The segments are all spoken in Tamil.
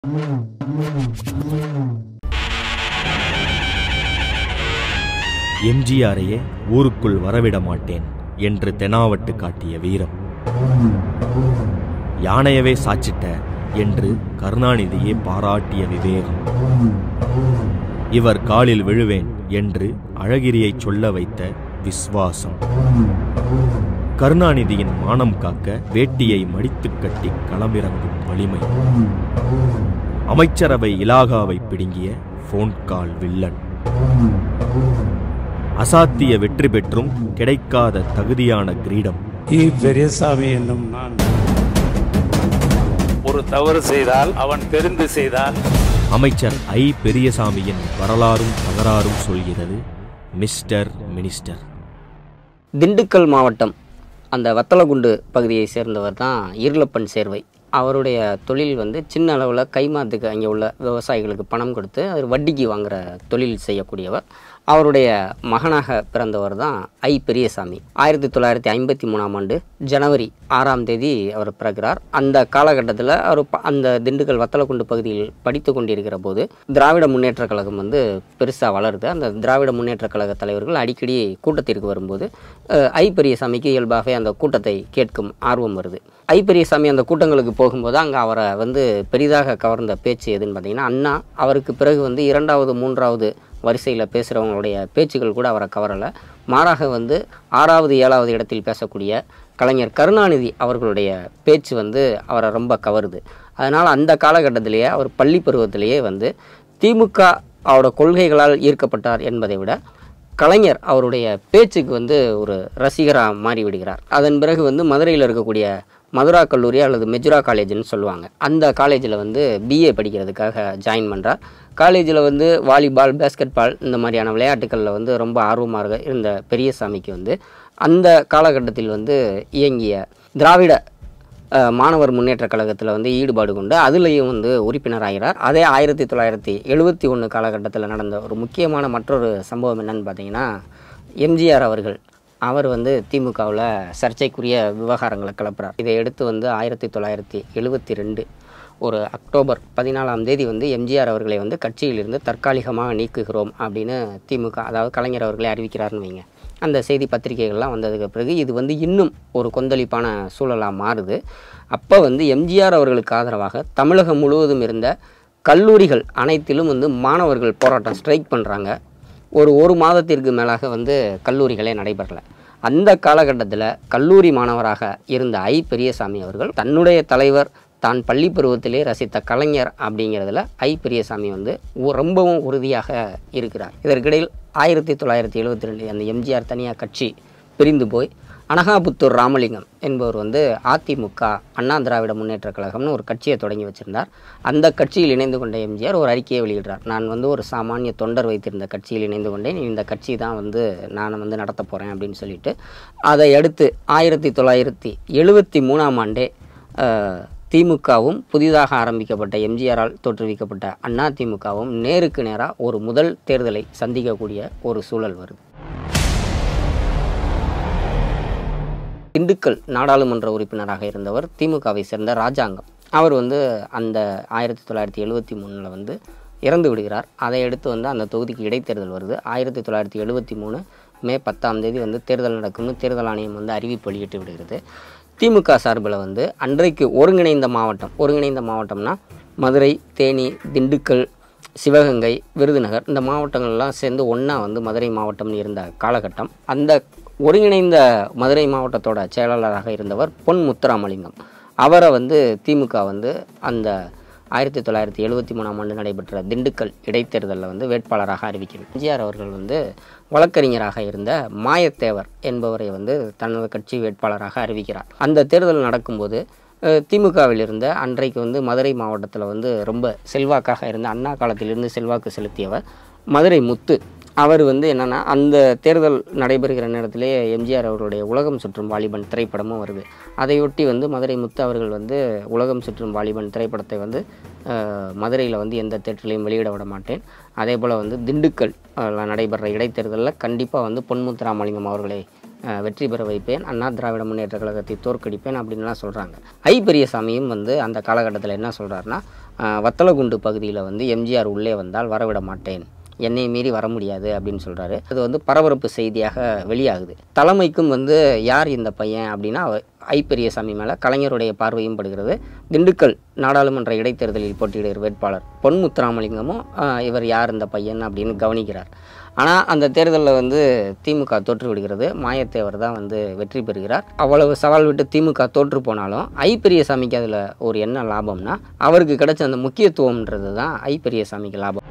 எம்ஜிஆரையே ஊருக்குள் வரவிட மாட்டேன் என்று தெனாவட்டு காட்டிய வீரம் யானையவே சாச்சிட்ட என்று கருணாநிதியே பாராட்டிய விவேகம் இவர் காலில் விழுவேன் என்று அழகிரியைச் சொல்ல வைத்த விஸ்வாசம் கருணாநிதியின் மானம் காக்க வேட்டியை மடித்துக் கட்டி களமிறங்கும் வலிமை அமைச்சரவை இலாகாவை பிடுங்கிய போன் கால் வில்லன் அசாத்திய வெற்றி பெற்றும் கிடைக்காத தகுதியான கிரீடம் இ பெரியசாமி என்னும் நான் ஒரு தவறு செய்தால் அவன் தெரிந்து செய்தால் அமைச்சர் ஐ பெரியசாமியின் வரலாறும் தகராறும் சொல்கிறது மிஸ்டர் மினிஸ்டர் திண்டுக்கல் மாவட்டம் அந்த வத்தலகுண்டு பகுதியை சேர்ந்தவர் தான் இருளப்பன் சேர்வை அவருடைய தொழில் வந்து சின்ன அளவில் கைமாத்துக்கு அங்கே உள்ள விவசாயிகளுக்கு பணம் கொடுத்து அது வட்டிக்கு வாங்குற தொழில் செய்யக்கூடியவர் அவருடைய மகனாக பிறந்தவர் தான் ஐ பெரியசாமி ஆயிரத்தி தொள்ளாயிரத்தி ஐம்பத்தி மூணாம் ஆண்டு ஜனவரி ஆறாம் தேதி அவர் பிறக்கிறார் அந்த காலகட்டத்தில் அவர் ப- அந்த திண்டுக்கல் வத்தலக்குண்டு பகுதியில் படித்து கொண்டிருக்கிற போது திராவிட முன்னேற்ற கழகம் வந்து பெருசாக வளருது அந்த திராவிட முன்னேற்ற கழக தலைவர்கள் அடிக்கடி கூட்டத்திற்கு வரும்போது அஹ், ஐ பெரியசாமிக்கு இயல்பாகவே அந்த கூட்டத்தை கேட்கும் ஆர்வம் வருது ஐ பெரியசாமி அந்த கூட்டங்களுக்கு போகும்போது அங்கே அவரை வந்து பெரிதாக கவர்ந்த பேச்சு எதுன்னு பார்த்தீங்கன்னா அண்ணா அவருக்கு பிறகு வந்து இரண்டாவது மூன்றாவது வரிசையில் பேசுகிறவங்களுடைய பேச்சுகள் கூட அவரை கவரலை மாறாக வந்து ஆறாவது ஏழாவது இடத்தில் பேசக்கூடிய கலைஞர் கருணாநிதி அவர்களுடைய பேச்சு வந்து அவரை ரொம்ப கவருது அதனால் அந்த காலகட்டத்திலேயே அவர் பள்ளி பருவத்திலேயே வந்து திமுக அவரோட கொள்கைகளால் ஈர்க்கப்பட்டார் என்பதை விட கலைஞர் அவருடைய பேச்சுக்கு வந்து ஒரு ரசிகராக மாறி விடுகிறார் அதன் பிறகு வந்து மதுரையில் இருக்கக்கூடிய மதுரா கல்லூரி அல்லது மெஜுரா காலேஜ்னு சொல்லுவாங்க அந்த காலேஜில் வந்து பிஏ படிக்கிறதுக்காக ஜாயின் பண்ணுறார் காலேஜில் வந்து வாலிபால் பேஸ்கெட் பால் இந்த மாதிரியான விளையாட்டுகளில் வந்து ரொம்ப ஆர்வமாக இருந்த பெரியசாமிக்கு வந்து அந்த காலகட்டத்தில் வந்து இயங்கிய திராவிட அஹ், மாணவர் முன்னேற்ற கழகத்தில் வந்து ஈடுபாடு கொண்டு அதுலேயும் வந்து உறுப்பினராகிறார் அதே ஆயிரத்தி தொள்ளாயிரத்தி எழுபத்தி ஒன்று காலகட்டத்தில் நடந்த ஒரு முக்கியமான மற்றொரு சம்பவம் என்னன்னு பார்த்தீங்கன்னா எம்ஜிஆர் அவர்கள் அவர் வந்து திமுகவில் சர்ச்சைக்குரிய விவகாரங்களை கிளப்புறார் இதை எடுத்து வந்து ஆயிரத்தி தொள்ளாயிரத்தி எழுபத்தி ரெண்டு ஒரு அக்டோபர் பதினாலாம் தேதி வந்து எம்ஜிஆர் அவர்களை வந்து கட்சியிலிருந்து தற்காலிகமாக நீக்குகிறோம் அப்படின்னு திமுக அதாவது கலைஞர் அவர்களை அறிவிக்கிறார்னு வைங்க அந்த செய்தி பத்திரிகைகள்லாம் வந்ததுக்கு பிறகு இது வந்து இன்னும் ஒரு கொந்தளிப்பான சூழலாக மாறுது அப்போ வந்து எம்ஜிஆர் அவர்களுக்கு ஆதரவாக தமிழகம் முழுவதும் இருந்த கல்லூரிகள் அனைத்திலும் வந்து மாணவர்கள் போராட்டம் ஸ்ட்ரைக் பண்ணுறாங்க ஒரு ஒரு மாதத்திற்கு மேலாக வந்து கல்லூரிகளே நடைபெறல அந்த காலகட்டத்தில் கல்லூரி மாணவராக இருந்த ஐ பெரியசாமி அவர்கள் தன்னுடைய தலைவர் தான் பள்ளி பருவத்திலே ரசித்த கலைஞர் அப்படிங்கிறதுல ஐ பெரியசாமி வந்து ஒ- ரொம்பவும் உறுதியாக இருக்கிறார் இதற்கிடையில் ஆயிரத்தி தொள்ளாயிரத்தி எழுபத்தி ரெண்டு அந்த எம்ஜிஆர் தனியாக கட்சி பிரிந்து போய் அனகாபுத்தூர் ராமலிங்கம் என்பவர் வந்து அதிமுக அண்ணா திராவிட முன்னேற்ற கழகம்னு ஒரு கட்சியை தொடங்கி வச்சிருந்தார் அந்த கட்சியில் இணைந்து கொண்ட எம்ஜிஆர் ஒரு அறிக்கையை வெளியிடுறார் நான் வந்து ஒரு சாமானிய தொண்டர் வைத்திருந்த கட்சியில் இணைந்து கொண்டேன் இந்த கட்சி தான் வந்து நான் வந்து நடத்த போகிறேன் அப்படின்னு சொல்லிட்டு அதை அடுத்து ஆயிரத்தி தொள்ளாயிரத்தி எழுபத்தி மூணாம் ஆண்டே அஹ், திமுகவும் புதிதாக ஆரம்பிக்கப்பட்ட எம்ஜிஆரால் தோற்றுவிக்கப்பட்ட அண்ணா திமுகவும் நேருக்கு நேராக ஒரு முதல் தேர்தலை சந்திக்கக்கூடிய ஒரு சூழல் வருது திண்டுக்கல் நாடாளுமன்ற உறுப்பினராக இருந்தவர் திமுகவை சேர்ந்த ராஜாங்கம் அவர் வந்து அந்த ஆயிரத்தி தொள்ளாயிரத்தி எழுபத்தி மூணில் வந்து இறந்து விடுகிறார் அதை அடுத்து வந்து அந்த தொகுதிக்கு இடைத்தேர்தல் வருது ஆயிரத்தி தொள்ளாயிரத்தி எழுபத்தி மூணு மே பத்தாம் தேதி வந்து தேர்தல் நடக்கும்னு தேர்தல் ஆணையம் வந்து அறிவிப்பு வெளியிட்டு விடுகிறது திமுக சார்பில் வந்து அன்றைக்கு ஒருங்கிணைந்த மாவட்டம் ஒருங்கிணைந்த மாவட்டம்னா மதுரை தேனி திண்டுக்கல் சிவகங்கை விருதுநகர் இந்த மாவட்டங்கள்லாம் சேர்ந்து ஒன்றா வந்து மதுரை மாவட்டம்னு இருந்த காலகட்டம் அந்த ஒருங்கிணைந்த மதுரை மாவட்டத்தோட செயலாளராக இருந்தவர் பொன் முத்துராமலிங்கம் அவரை வந்து திமுக வந்து அந்த ஆயிரத்தி தொள்ளாயிரத்தி எழுபத்தி மூணாம் ஆண்டு நடைபெற்ற திண்டுக்கல் இடைத்தேர்தலில் வந்து வேட்பாளராக அறிவிக்கிறார் எம்ஜிஆர் அவர்கள் வந்து வழக்கறிஞராக இருந்த மாயத்தேவர் என்பவரை வந்து தனது கட்சி வேட்பாளராக அறிவிக்கிறார் அந்த தேர்தல் நடக்கும்போது அஹ், திமுகவில் இருந்த அன்றைக்கு வந்து மதுரை மாவட்டத்தில் வந்து ரொம்ப செல்வாக்காக இருந்த அண்ணா காலத்திலிருந்து செல்வாக்கு செலுத்தியவர் மதுரை முத்து அவர் வந்து என்னன்னா அந்த தேர்தல் நடைபெறுகிற நேரத்திலே எம்ஜிஆர் அவர்களுடைய உலகம் சுற்றும் வாலிபன் திரைப்படமும் வருது அதையொட்டி வந்து மதுரை முத்து அவர்கள் வந்து உலகம் சுற்றும் வாலிபன் திரைப்படத்தை வந்து மதுரையில் வந்து எந்த தேட்டர்லையும் வெளியிட விட மாட்டேன் அதே போல் வந்து திண்டுக்கல் அஹ், நடைபெற இடைத்தேர்தலில் கண்டிப்பாக வந்து பொன்முத்துராமலிங்கம் அவர்களை அஹ், வெற்றி பெற வைப்பேன் அண்ணா திராவிட முன்னேற்ற கழகத்தை தோற்கடிப்பேன் அப்படின்லாம் சொல்கிறாங்க ஐ பெரியசாமியும் வந்து அந்த காலகட்டத்தில் என்ன சொல்கிறாருன்னா ஆஹ், வத்தலகுண்டு பகுதியில் வந்து எம்ஜிஆர் உள்ளே வந்தால் வரவிட மாட்டேன் என்னை மீறி வர முடியாது அப்படின்னு சொல்கிறாரு அது வந்து பரபரப்பு செய்தியாக வெளியாகுது தலைமைக்கும் வந்து யார் இந்த பையன் அப்படின்னா அவ- ஐ பெரியசாமி மேலே கலைஞருடைய பார்வையும் படுகிறது திண்டுக்கல் நாடாளுமன்ற இடைத்தேர்தலில் போட்டியிடுகிற வேட்பாளர் பொன் முத்துராமலிங்கமும் ஆஹ், இவர் யார் இந்த பையன் அப்படின்னு கவனிக்கிறார் ஆனால் அந்த தேர்தலில் வந்து திமுக தோற்று விடுகிறது மாயத்தேவர் தான் வந்து வெற்றி பெறுகிறார் அவ்வளவு சவால் விட்டு திமுக தோற்று போனாலும் ஐ பெரியசாமிக்கு அதில் ஒரு என்ன லாபம்னா அவருக்கு கிடைச்ச அந்த முக்கியத்துவம்ன்றது தான் ஐ பெரியசாமிக்கு லாபம்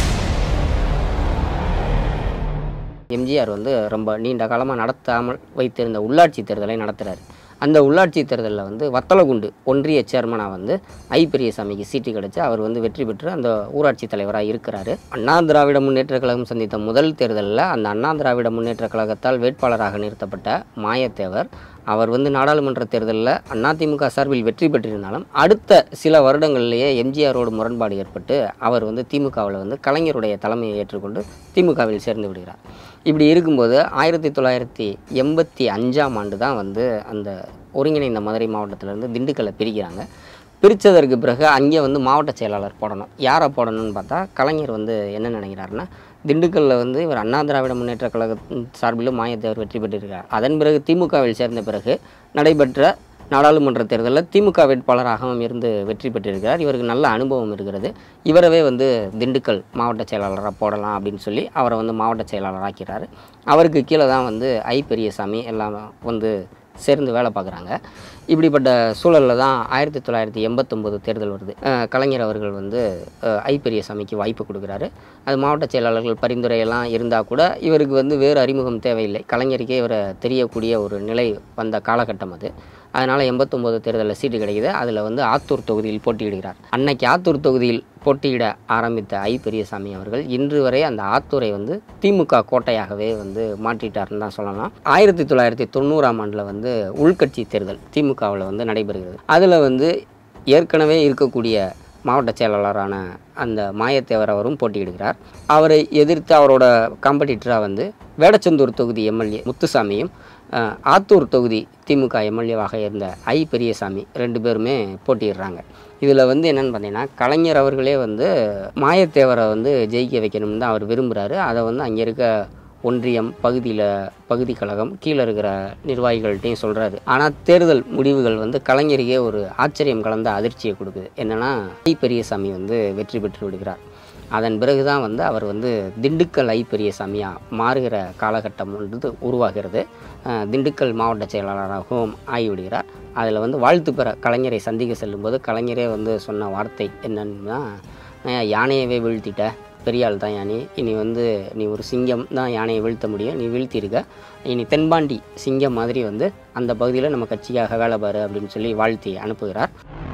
எம்ஜிஆர் வந்து ரொம்ப நீண்ட காலமாக நடத்தாமல் வைத்திருந்த உள்ளாட்சி தேர்தலை நடத்துகிறார் அந்த உள்ளாட்சி தேர்தலில் வந்து வத்தலகுண்டு ஒன்றிய சேர்மனாக வந்து ஐ பெரியசாமிக்கு சீட்டு கிடைச்சு அவர் வந்து வெற்றி பெற்று அந்த ஊராட்சி தலைவராக இருக்கிறாரு அண்ணா திராவிட முன்னேற்ற கழகம் சந்தித்த முதல் தேர்தலில் அந்த அண்ணா திராவிட முன்னேற்ற கழகத்தால் வேட்பாளராக நிறுத்தப்பட்ட மாயத்தேவர் அவர் வந்து நாடாளுமன்ற தேர்தலில் அதிமுக சார்பில் வெற்றி பெற்றிருந்தாலும் அடுத்த சில வருடங்களிலேயே எம்ஜிஆரோடு முரண்பாடு ஏற்பட்டு அவர் வந்து திமுகவில் வந்து கலைஞருடைய தலைமையை ஏற்றுக்கொண்டு திமுகவில் சேர்ந்து விடுகிறார் இப்படி இருக்கும்போது ஆயிரத்தி தொள்ளாயிரத்தி எண்பத்தி அஞ்சாம் ஆண்டு தான் வந்து அந்த ஒருங்கிணைந்த மதுரை மாவட்டத்திலேருந்து திண்டுக்கல்லை பிரிக்கிறாங்க பிரித்ததற்கு பிறகு அங்கே வந்து மாவட்ட செயலாளர் போடணும் யாரை போடணும்னு பார்த்தா கலைஞர் வந்து என்ன நினைக்கிறாருன்னா திண்டுக்கல்லில் வந்து இவர் அண்ணா திராவிட முன்னேற்ற கழக சார்பிலும் மாயத்தேவர் வெற்றி பெற்றிருக்கிறார் அதன் பிறகு திமுகவில் சேர்ந்த பிறகு நடைபெற்ற நாடாளுமன்ற தேர்தலில் திமுக வேட்பாளராகவும் இருந்து வெற்றி பெற்றிருக்கிறார் இவருக்கு நல்ல அனுபவம் இருக்கிறது இவரவே வந்து திண்டுக்கல் மாவட்ட செயலாளராக போடலாம் அப்படின்னு சொல்லி அவரை வந்து மாவட்ட செயலாளராக்கிறாரு அவருக்கு கீழே தான் வந்து ஐ பெரியசாமி எல்லாம் வந்து சேர்ந்து வேலை பார்க்குறாங்க இப்படிப்பட்ட சூழலில் தான் ஆயிரத்தி தொள்ளாயிரத்தி எண்பத்தொம்போது தேர்தல் வருது அஹ் கலைஞர் அவர்கள் வந்து அஹ், ஐ பெரியசாமிக்கு வாய்ப்பு கொடுக்குறாரு அது மாவட்ட செயலாளர்கள் பரிந்துரையெல்லாம் இருந்தால் கூட இவருக்கு வந்து வேறு அறிமுகம் தேவையில்லை கலைஞருக்கே இவரை தெரியக்கூடிய ஒரு நிலை வந்த காலகட்டம் அது அதனால் எண்பத்தொம்போது தேர்தலில் சீட்டு கிடைக்குது அதில் வந்து ஆத்தூர் தொகுதியில் போட்டியிடுகிறார் அன்னைக்கு ஆத்தூர் தொகுதியில் போட்டியிட ஆரம்பித்த ஐ பெரியசாமி அவர்கள் இன்று வரை அந்த ஆத்தூரை வந்து திமுக கோட்டையாகவே வந்து மாற்றிட்டாருன்னு தான் சொல்லலாம் ஆயிரத்தி தொள்ளாயிரத்தி தொண்ணூறாம் ஆண்டில் வந்து உள்கட்சி தேர்தல் திமுகவில் வந்து நடைபெறுகிறது அதில் வந்து ஏற்கனவே இருக்கக்கூடிய மாவட்ட செயலாளரான அந்த மாயத்தேவர் அவரும் போட்டியிடுகிறார் அவரை எதிர்த்து அவரோட காம்படிட்டராக வந்து வேடச்சந்தூர் தொகுதி எம்எல்ஏ முத்துசாமியும் அஹ், ஆத்தூர் தொகுதி திமுக எம்எல்ஏவாக இருந்த ஐ பெரியசாமி ரெண்டு பேருமே போட்டியிடுறாங்க இதில் வந்து என்னென்னு பார்த்தீங்கன்னா கலைஞர் அவர்களே வந்து மாயத்தேவரை வந்து ஜெயிக்க வைக்கணும்னு தான் அவர் விரும்புகிறாரு அதை வந்து அங்கே இருக்க ஒன்றியம் பகுதியில் பகுதி கழகம் கீழே இருக்கிற நிர்வாகிகள்கிட்டையும் சொல்கிறாரு ஆனால் தேர்தல் முடிவுகள் வந்து கலைஞருக்கே ஒரு ஆச்சரியம் கலந்த அதிர்ச்சியை கொடுக்குது என்னென்னா ஐ பெரியசாமி வந்து வெற்றி பெற்று விடுகிறார் அதன் பிறகு தான் வந்து அவர் வந்து திண்டுக்கல் ஐ பெரியசாமியாக மாறுகிற காலகட்டம் வந்து உருவாகிறது அஹ் திண்டுக்கல் மாவட்ட செயலாளராகவும் ஆகிவிடுகிறார் அதில் வந்து வாழ்த்து பெற கலைஞரை சந்திக்க செல்லும்போது கலைஞரே வந்து சொன்ன வார்த்தை என்னன்னா "நான் யானையவே வீழ்த்திட்ட பெரிய ஆள் தான் யானி இனி வந்து நீ ஒரு சிங்கம் தான் யானையை வீழ்த்த முடியும் நீ வீழ்த்தியிருக்க இனி தென்பாண்டி சிங்கம் மாதிரி வந்து அந்த பகுதியில் நம்ம கட்சிக்காக வேலை பாரு அப்படின்னு சொல்லி வாழ்த்தி அனுப்புகிறார்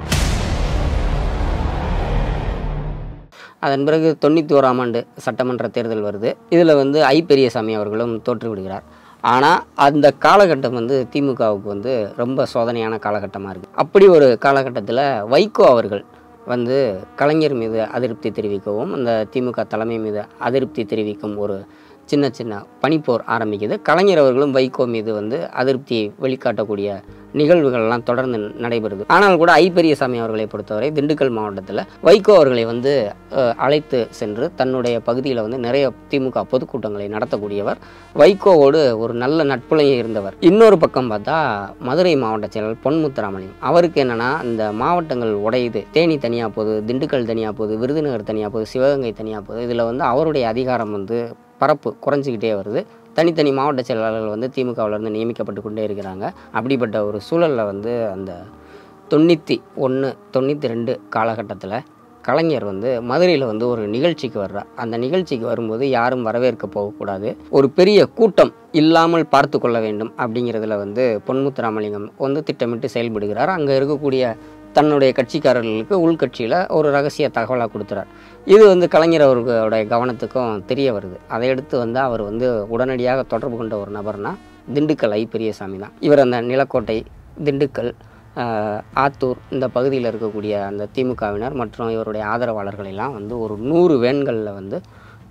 அதன் பிறகு தொண்ணூற்றி ஓராம் ஆண்டு சட்டமன்ற தேர்தல் வருது இதில் வந்து ஐ பெரியசாமி அவர்களும் தோற்று விடுகிறார் ஆனால் அந்த காலகட்டம் வந்து திமுகவுக்கு வந்து ரொம்ப சோதனையான காலகட்டமாக இருக்குது அப்படி ஒரு காலகட்டத்தில் வைகோ அவர்கள் வந்து கலைஞர் மீது அதிருப்தி தெரிவிக்கவும் அந்த திமுக தலைமை மீது அதிருப்தி தெரிவிக்கும் ஒரு சின்ன சின்ன பனிப்போர் ஆரம்பிக்குது கலைஞர் அவர்களும் வைகோ மீது வந்து அதிருப்தியை வெளிக்காட்டக்கூடிய நிகழ்வுகள்லாம் தொடர்ந்து நடைபெறுது ஆனால் கூட ஐ பெரியசாமி அவர்களை பொறுத்தவரை திண்டுக்கல் மாவட்டத்தில் வைகோ அவர்களை வந்து அஹ், அழைத்து சென்று தன்னுடைய பகுதியில் வந்து நிறைய திமுக பொதுக்கூட்டங்களை நடத்தக்கூடியவர் வைகோவோடு ஒரு நல்ல நட்புலையும் இருந்தவர் இன்னொரு பக்கம் பார்த்தா மதுரை மாவட்ட செயலர் பொன்முத்துராமலிங்கம் அவருக்கு என்னன்னா இந்த மாவட்டங்கள் உடையுது தேனி தனியாக போகுது திண்டுக்கல் தனியாக போகுது விருதுநகர் தனியாக போகுது சிவகங்கை தனியாக போகுது இதில் வந்து அவருடைய அதிகாரம் வந்து பரப்பு குறைஞ்சிக்கிட்டே வருது தனித்தனி மாவட்ட செயலாளர்கள் வந்து திமுகவிலேருந்து நியமிக்கப்பட்டு கொண்டே இருக்கிறாங்க அப்படிப்பட்ட ஒரு சூழலில் வந்து அந்த தொண்ணூற்றி ஒன்று தொண்ணூற்றி ரெண்டு காலகட்டத்தில் கலைஞர் வந்து மதுரையில் வந்து ஒரு நிகழ்ச்சிக்கு வர்றார் அந்த நிகழ்ச்சிக்கு வரும்போது யாரும் வரவேற்க போகக்கூடாது ஒரு பெரிய கூட்டம் இல்லாமல் பார்த்து கொள்ள வேண்டும் அப்படிங்கிறதுல வந்து பொன்முத்துராமலிங்கம் வந்து திட்டமிட்டு செயல்படுகிறார் அங்கே இருக்கக்கூடிய தன்னுடைய கட்சிக்காரர்களுக்கு உள்கட்சியில் ஒரு ரகசிய தகவலாக கொடுத்துறார் இது வந்து கலைஞர் அவர்களுடைய கவனத்துக்கும் தெரிய வருது அதை எடுத்து வந்து அவர் வந்து உடனடியாக தொடர்பு கொண்ட ஒரு நபர்னா திண்டுக்கல் ஐ பெரியசாமி தான் இவர் அந்த நிலக்கோட்டை திண்டுக்கல் ஆஹ், ஆத்தூர் இந்த பகுதியில் இருக்கக்கூடிய அந்த திமுகவினர் மற்றும் இவருடைய ஆதரவாளர்கள் எல்லாம் வந்து ஒரு நூறு வேன்களில் வந்து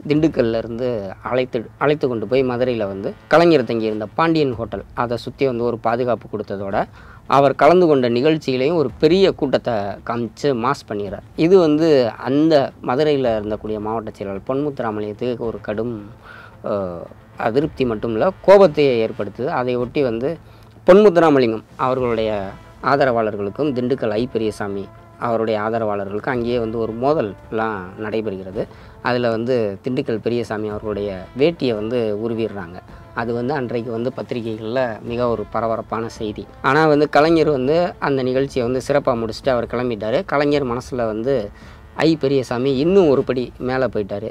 திண்டுக்கல்ல இருந்து அழைத்து அழைத்து கொண்டு போய் மதுரையில் வந்து கலைஞர் தங்கியிருந்த பாண்டியன் ஹோட்டல் அதை சுற்றி வந்து ஒரு பாதுகாப்பு கொடுத்ததோட அவர் கலந்து கொண்ட நிகழ்ச்சியிலையும் ஒரு பெரிய கூட்டத்தை காமிச்சு மாஸ் பண்ணிடுறார் இது வந்து அந்த மதுரையில் இருந்தக்கூடிய மாவட்ட செயலாளர் பொன்முத்துராமலியத்துக்கு ஒரு கடும் அஹ், அதிருப்தி மட்டும் இல்லை கோபத்தை ஏற்படுத்துது அதை ஒட்டி வந்து பொன்முத்துராமலிங்கம் அவர்களுடைய ஆதரவாளர்களுக்கும் திண்டுக்கல் ஐ பெரியசாமி அவருடைய ஆதரவாளர்களுக்கும் அங்கேயே வந்து ஒரு மோதல்லாம் நடைபெறுகிறது அதில் வந்து திண்டுக்கல் பெரியசாமி அவர்களுடைய வேட்டியை வந்து உருவிடுறாங்க அது வந்து அன்றைக்கு வந்து பத்திரிகைகளில் மிக ஒரு பரபரப்பான செய்தி ஆனால் வந்து கலைஞர் வந்து அந்த நிகழ்ச்சியை வந்து சிறப்பாக முடிச்சுட்டு அவர் கிளம்பிட்டார் கலைஞர் மனசில் வந்து ஐ பெரியசாமி இன்னும் ஒரு படி மேலே போயிட்டார்